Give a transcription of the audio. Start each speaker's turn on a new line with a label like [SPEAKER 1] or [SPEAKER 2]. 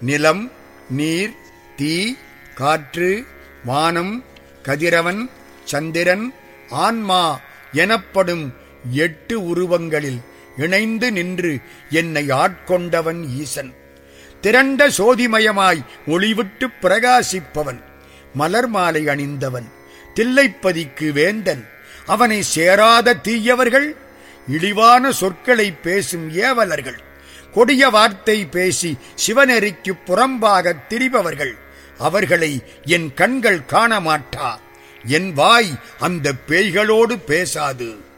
[SPEAKER 1] நிலம் நீர் தீ காற்று வானம் கதிரவன் சந்திரன் ஆன்மா எனப்படும் எட்டு உருவங்களில் இணைந்து நின்று என்னை ஆட்கொண்டவன் ஈசன் திரண்ட சோதிமயமாய் ஒளிவிட்டு பிரகாசிப்பவன் மலர் மாலை அணிந்தவன் தில்லைப்பதிக்கு வேந்தன் அவனை சேராத தீயவர்கள் இழிவான சொற்களை பேசும் ஏவலர்கள் கொடிய வார்த்தை பேசி சிவநெறிக்கு புறம்பாகத் திரிபவர்கள் அவர்களை என் கண்கள் காண மாட்டா என் வாய் அந்த பேய்களோடு பேசாது